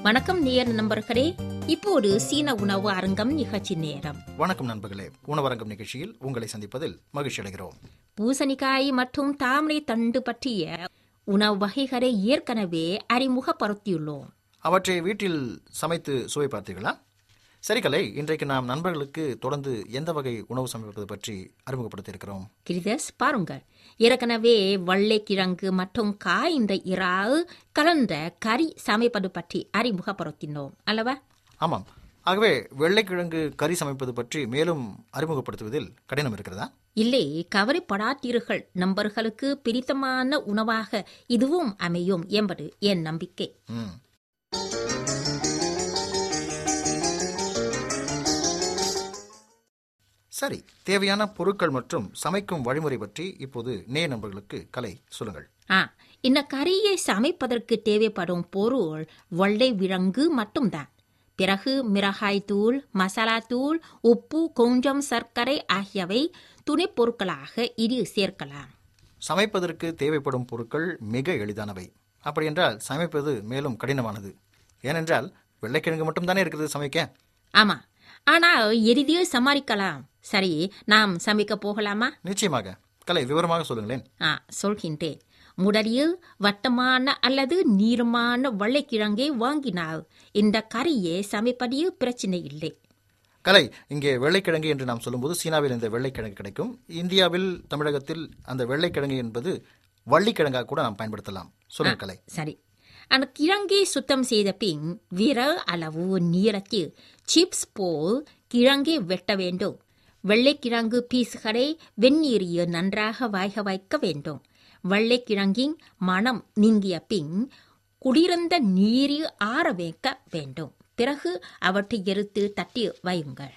வணக்கம் நேர் நண்பர்களே இப்போது சீன உணவு அரங்கம் நிகழ்ச்சி நேரம் வணக்கம் நண்பர்களே உணவரங்கம் நிகழ்ச்சியில் உங்களை சந்திப்பதில் மகிழ்ச்சி அடைகிறோம் பூசணிக்காய் மற்றும் தாமரை தண்டு பற்றிய உணவு வகைகளை ஏற்கனவே அறிமுகப்படுத்தியுள்ளோம் அவற்றை வீட்டில் சமைத்து சுவை பார்த்தீர்களா சரி கலை இன்றைக்கு நாம் நண்பர்களுக்கு தொடர்ந்து எந்த வகை உணவு சமைப்பது பற்றி அறிமுகப்படுத்தியிருக்கிறோம் கிரிதஸ் பாருங்கள் ஏற்கனவே வள்ளைக்கிழங்கு மற்றும் காய்ந்த இறால் கலந்த கறி சமைப்பது பற்றி அறிமுகப்படுத்தினோம் அல்லவா ஆமாம் ஆகவே வெள்ளைக்கிழங்கு கறி சமைப்பது பற்றி மேலும் அறிமுகப்படுத்துவதில் கடினம் இருக்கிறதா இல்லை கவலைப்படாதீர்கள் நண்பர்களுக்கு பிடித்தமான உணவாக இதுவும் அமையும் என்பது என் நம்பிக்கை ம் சரி தேவையான பொருட்கள் மற்றும் சமைக்கும் வழிமுறை பற்றி இப்போது நே நண்பர்களுக்கு கலை சொல்லுங்கள் ஆ இந்த கறியை சமைப்பதற்கு தேவைப்படும் பொருள் வெள்ளை விலங்கு மட்டும்தான் பிறகு மிளகாய் தூள் மசாலா தூள் உப்பு கொஞ்சம் சர்க்கரை ஆகியவை துணைப் பொருட்களாக இது சேர்க்கலாம் சமைப்பதற்கு தேவைப்படும் பொருட்கள் மிக எளிதானவை அப்படியென்றால் சமைப்பது மேலும் கடினமானது ஏனென்றால் வெள்ளைக்கிழங்கு மட்டும்தானே இருக்குது சமைக்க ஆமா ஆனால் எளிதில் சமாளிக்கலாம் சரி நாம் சமைக்க போகலாமா நிச்சயமாக கலை விவரமாக சொல்லுங்களேன் ஆ சொல்கின்றேன் முதலில் வட்டமான அல்லது நீளமான வெள்ளைக்கிழங்கை வாங்கினால் இந்த கறியை சமைப்பதில் பிரச்சனை இல்லை கலை இங்கே வெள்ளைக்கிழங்கு என்று நாம் சொல்லும்போது சீனாவில் இந்த வெள்ளைக்கிழங்கு கிடைக்கும் இந்தியாவில் தமிழகத்தில் அந்த வெள்ளைக்கிழங்கு என்பது வள்ளிக்கிழங்காக கூட நாம் பயன்படுத்தலாம் சொல்லுங்க கலை சரி அந்த கிழங்கை சுத்தம் செய்த பின் விரல் அளவு நீளத்தில் சிப்ஸ் போல் கிழங்கை வெட்ட வேண்டும் வெள்ளைக்கிழங்கு பீஸ்களை வெந்நீரில் நன்றாக வாய்க வைக்க வேண்டும் வெள்ளைக்கிழங்கின் மனம் நீங்கிய பின் குளிர்ந்த நீரில் ஆற வைக்க வேண்டும் பிறகு அவற்றை எடுத்து தட்டி வையுங்கள்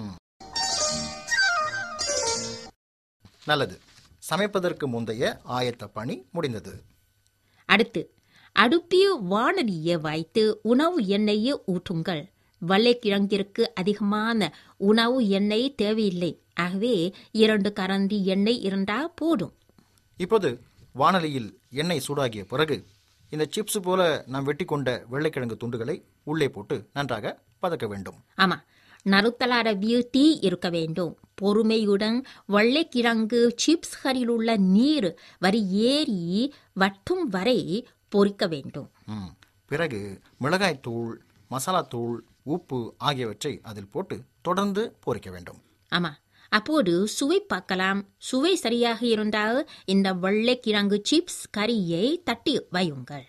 நல்லது சமைப்பதற்கு முந்தைய ஆயத்த பணி முடிந்தது அடுத்து அடுப்பில் வானலியை வைத்து உணவு எண்ணெயை ஊற்றுங்கள் வெள்ளைக்கிழங்கிற்கு அதிகமான உணவு எண்ணெய் தேவையில்லை ஆகவே இரண்டு கரண்டி எண்ணெய் இருந்தால் போதும் இப்போது வானலியில் எண்ணெய் சூடாகிய பிறகு இந்த சிப்ஸ் போல நாம் வெட்டி கொண்ட வெள்ளைக்கிழங்கு துண்டுகளை உள்ளே போட்டு நன்றாக பதக்க வேண்டும் ஆமா நறுத்தலாட தீ இருக்க வேண்டும் பொறுமையுடன் வெள்ளைக்கிழங்கு சிப்ஸ்களில் உள்ள நீர் வரி ஏறி வட்டும் வரை பொரிக்க வேண்டும் ம். பிறகு மிளகாய்த்தூள் மசாலாத்தூள் உப்பு ஆகியவற்றை அதில் போட்டு தொடர்ந்து பொரிக்க வேண்டும் ஆமா அப்போது சுவை பார்க்கலாம் சுவை சரியாக இருந்தால் இந்த வெள்ளைக்கிழங்கு சிப்ஸ் கறியை தட்டி வையுங்கள்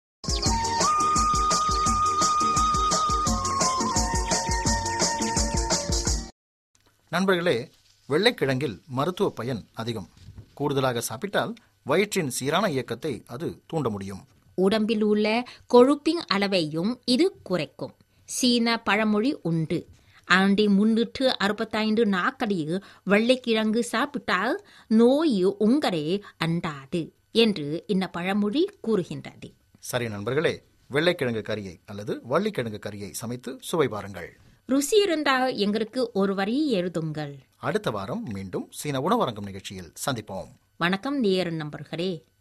நண்பர்களே வெள்ளைக்கிழங்கில் மருத்துவ பயன் அதிகம் கூடுதலாக சாப்பிட்டால் வயிற்றின் சீரான இயக்கத்தை அது தூண்ட முடியும் உடம்பில் உள்ள கொழுப்பின் அளவையும் இது குறைக்கும் சீன பழமொழி உண்டு ஆண்டி முன்னூற்று அறுபத்தைந்து நாட்களில் வெள்ளைக்கிழங்கு சாப்பிட்டால் நோய் உங்களை அண்டாது என்று இந்த பழமொழி கூறுகின்றது சரி நண்பர்களே வெள்ளைக்கிழங்கு கறியை அல்லது வள்ளிக்கிழங்கு கறியை சமைத்து சுவை பாருங்கள் ருசி இருந்தால் எங்களுக்கு ஒரு வரி எழுதுங்கள் அடுத்த வாரம் மீண்டும் சீன உணவரங்கம் நிகழ்ச்சியில் சந்திப்போம் வணக்கம் நேர் நண்பர்களே